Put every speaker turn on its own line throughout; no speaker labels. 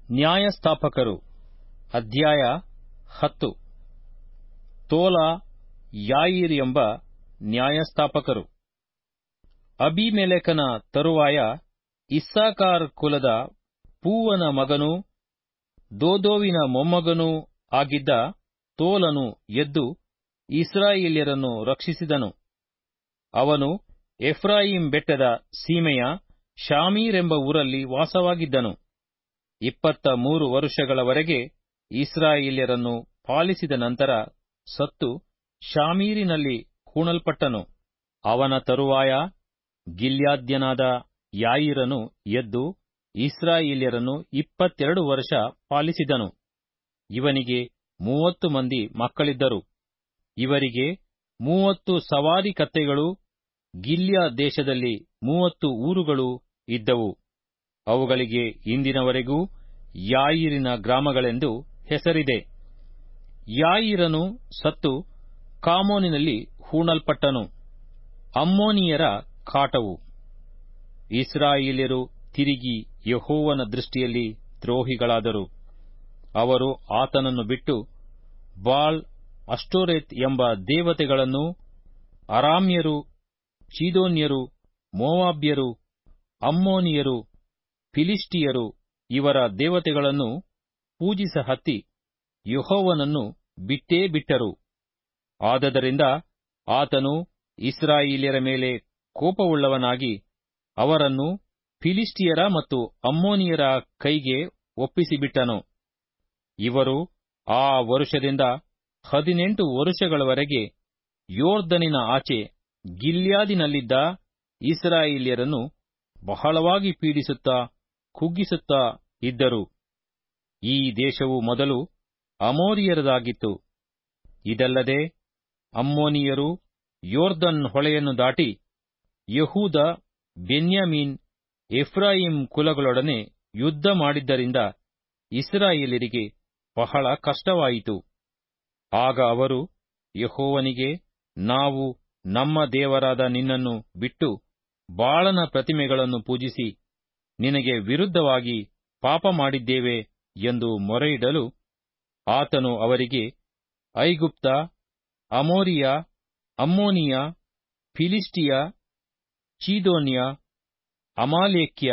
ನ್ಯಾಯಸ್ಥಾಪಕರು ಅಧ್ಯಾಯ ಹತ್ತು ತೋಲ ಯಾಯಿರ್ ಎಂಬ ನ್ಯಾಯಸ್ಥಾಪಕರು ಅಬೀಮೆಲೆಕನ ತರುವಾಯ ಇಸ್ಸಾಕಾರ್ ಕುಲದ ಪೂವನ ಮಗನೂ ದೋದೋವಿನ ಮೊಮ್ಮಗನೂ ಆಗಿದ್ದ ತೋಲನು ಎದ್ದು ಇಸ್ರಾಯೇಲ್ಯರನ್ನು ರಕ್ಷಿಸಿದನು ಅವನು ಎಫ್ರಾಯಿಂ ಬೆಟ್ಟದ ಸೀಮೆಯ ಶಾಮೀರೆಂಬ ಊರಲ್ಲಿ ವಾಸವಾಗಿದ್ದನು ಇಪ್ಪತ್ತ ಮೂರು ವರುಷಗಳವರೆಗೆ ಇಸ್ರಾಯೇಲ್ಯರನ್ನು ಪಾಲಿಸಿದ ನಂತರ ಸತ್ತು ಶಾಮೀರಿನಲ್ಲಿ ಹೂಣಲ್ಪಟ್ಟನು ಅವನ ತರುವಾಯ ಗಿಲ್ಯಾದ್ಯನಾದ ಯಾಯಿರನು ಎದ್ದು ಇಸ್ರಾಯೇಲ್ಯರನ್ನು ಇಪ್ಪತ್ತೆರಡು ವರ್ಷ ಪಾಲಿಸಿದನು ಇವನಿಗೆ ಮೂವತ್ತು ಮಂದಿ ಮಕ್ಕಳಿದ್ದರು ಇವರಿಗೆ ಮೂವತ್ತು ಸವಾರಿ ಕತ್ತೆಗಳು ಗಿಲ್ಯ ದೇಶದಲ್ಲಿ ಮೂವತ್ತು ಊರುಗಳು ಇದ್ದವು ಅವುಗಳಿಗೆ ಇಂದಿನವರೆಗೂ ಯಾಯಿರಿನ ಗ್ರಾಮಗಳೆಂದು ಹೆಸರಿದೆ ಯಾಯಿರನು ಸತ್ತು ಕಾಮೋನಿನಲ್ಲಿ ಹೂಣಲ್ಪಟ್ಟನು ಅಮ್ಮೋನಿಯರ ಕಾಟವು ಇಸ್ರಾಯೇಲ್ಯರು ತಿರುಗಿ ಯಹೋವನ ದೃಷ್ಟಿಯಲ್ಲಿ ದ್ರೋಹಿಗಳಾದರು ಅವರು ಆತನನ್ನು ಬಿಟ್ಟು ಬಾಳ್ ಅಷ್ಟೋರೆತ್ ಎಂಬ ದೇವತೆಗಳನ್ನೂ ಅರಾಮ್ಯರು ಚೀದೋನ್ಯರು ಮೋವಾಬ್ಯರು ಅಮ್ಮೋನಿಯರು ಫಿಲಿಷ್ಟಿಯರು ಇವರ ದೇವತೆಗಳನ್ನು ಪೂಜಿಸ ಹತ್ತಿ ಯಹೋವನನ್ನು ಬಿಟ್ಟೇ ಬಿಟ್ಟರು ಆದದರಿಂದ ಆತನು ಇಸ್ರಾಯೇಲ್ಯರ ಮೇಲೆ ಕೋಪವುಳ್ಳವನಾಗಿ ಅವರನ್ನು ಫಿಲಿಷ್ಟಿಯರ ಮತ್ತು ಅಮ್ಮೋನಿಯರ ಕೈಗೆ ಒಪ್ಪಿಸಿಬಿಟ್ಟನು ಇವರು ಆ ವರುಷದಿಂದ ಹದಿನೆಂಟು ವರುಷಗಳವರೆಗೆ ಯೋರ್ದನಿನ ಆಚೆ ಗಿಲ್ಯಾದಿನಲ್ಲಿದ್ದ ಇಸ್ರಾಯೇಲ್ಯರನ್ನು ಬಹಳವಾಗಿ ಪೀಡಿಸುತ್ತಾ ಕುಗ್ಗಿಸುತ್ತಾ ಇದ್ದರು ಈ ದೇಶವು ಮೊದಲು ಅಮೋರಿಯರದಾಗಿತ್ತು ಇದಲ್ಲದೆ ಅಮ್ಮೋನಿಯರು ಯೋರ್ದನ್ ಹೊಳೆಯನ್ನು ದಾಟಿ ಯಹೂದ ಬೆನ್ಯಾಮೀನ್ ಎಫ್ರಾಯಿಂ ಕುಲಗಳೊಡನೆ ಯುದ್ಧ ಮಾಡಿದ್ದರಿಂದ ಇಸ್ರಾಯೇಲರಿಗೆ ಬಹಳ ಕಷ್ಟವಾಯಿತು ಆಗ ಅವರು ಯಹೋವನಿಗೆ ನಾವು ನಮ್ಮ ದೇವರಾದ ನಿನ್ನನ್ನು ಬಿಟ್ಟು ಬಾಳನ ಪ್ರತಿಮೆಗಳನ್ನು ಪೂಜಿಸಿ ನಿನಗೆ ವಿರುದ್ಧವಾಗಿ ಪಾಪ ಮಾಡಿದ್ದೇವೆ ಎಂದು ಮೊರೆಯಿಡಲು ಆತನು ಅವರಿಗೆ ಐಗುಪ್ತ ಅಮೋರಿಯ ಅಮ್ಮೋನಿಯ ಫಿಲಿಷ್ಟಿಯ ಚೀದೋನ್ಯ ಅಮಾಲೇಕ್ಯ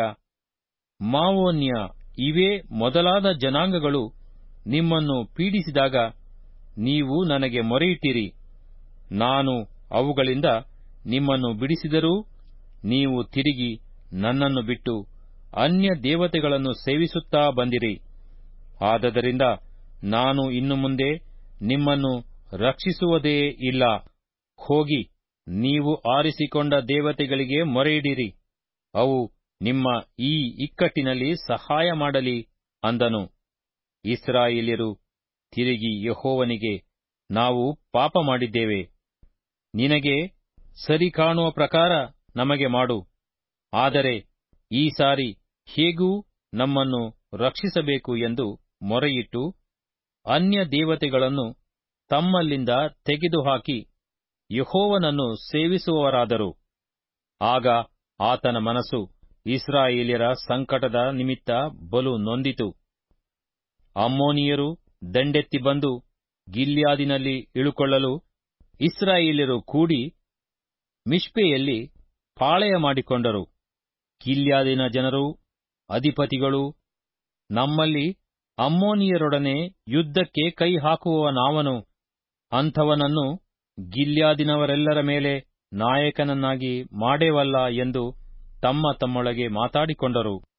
ಮಾವೋನ್ಯ ಇವೇ ಮೊದಲಾದ ಜನಾಂಗಗಳು ನಿಮ್ಮನ್ನು ಪೀಡಿಸಿದಾಗ ನೀವು ನನಗೆ ಮೊರೆಯಿಟ್ಟಿರಿ ನಾನು ಅವುಗಳಿಂದ ನಿಮ್ಮನ್ನು ಬಿಡಿಸಿದರೂ ನೀವು ತಿರುಗಿ ನನ್ನನ್ನು ಬಿಟ್ಟು ಅನ್ಯ ದೇವತೆಗಳನ್ನು ಸೇವಿಸುತ್ತಾ ಬಂದಿರಿ ಆದದರಿಂದ ನಾನು ಇನ್ನು ಮುಂದೆ ನಿಮ್ಮನ್ನು ರಕ್ಷಿಸುವುದೇ ಇಲ್ಲ ಹೋಗಿ ನೀವು ಆರಿಸಿಕೊಂಡ ದೇವತೆಗಳಿಗೆ ಮೊರೆಯಿಡಿರಿ ಅವು ನಿಮ್ಮ ಈ ಇಕ್ಕಟ್ಟಿನಲ್ಲಿ ಸಹಾಯ ಮಾಡಲಿ ಅಂದನು ಇಸ್ರಾಯೇಲ್ಯರು ತಿರುಗಿ ಯಹೋವನಿಗೆ ನಾವು ಪಾಪ ಮಾಡಿದ್ದೇವೆ ನಿನಗೆ ಸರಿ ಕಾಣುವ ಪ್ರಕಾರ ನಮಗೆ ಮಾಡು ಆದರೆ ಈ ಸಾರಿ ಹೇಗೂ ನಮ್ಮನ್ನು ರಕ್ಷಿಸಬೇಕು ಎಂದು ಮೊರೆಯಿಟ್ಟು ಅನ್ಯ ದೇವತೆಗಳನ್ನು ತಮ್ಮಲ್ಲಿಂದ ತೆಗೆದುಹಾಕಿ ಯಹೋವನನ್ನು ಸೇವಿಸುವವರಾದರು ಆಗ ಆತನ ಮನಸ್ಸು ಇಸ್ರಾಯೇಲ್ಯರ ಸಂಕಟದ ನಿಮಿತ್ತ ಬಲು ನೊಂದಿತು ಅಮ್ಮೋನಿಯರು ದಂಡೆತ್ತಿ ಬಂದು ಗಿಲ್ಯಾದಿನಲ್ಲಿ ಇಳುಕೊಳ್ಳಲು ಇಸ್ರಾಯೇಲ್ಯರು ಕೂಡಿ ಮಿಷ್ಪೆಯಲ್ಲಿ ಪಾಳೆಯ ಮಾಡಿಕೊಂಡರು ಗಿಲ್ಯಾದಿನ ಜನರು ಅಧಿಪತಿಗಳು ನಮ್ಮಲ್ಲಿ ಅಮ್ಮೋನಿಯರೊಡನೆ ಯುದ್ಧಕ್ಕೆ ಕೈ ಹಾಕುವವನಾವನು ಅಂಥವನನ್ನು ಗಿಲ್ಯಾದಿನವರೆಲ್ಲರ ಮೇಲೆ ನಾಯಕನನ್ನಾಗಿ ಮಾಡೇವಲ್ಲ ಎಂದು ತಮ್ಮ ತಮ್ಮೊಳಗೆ ಮಾತಾಡಿಕೊಂಡರು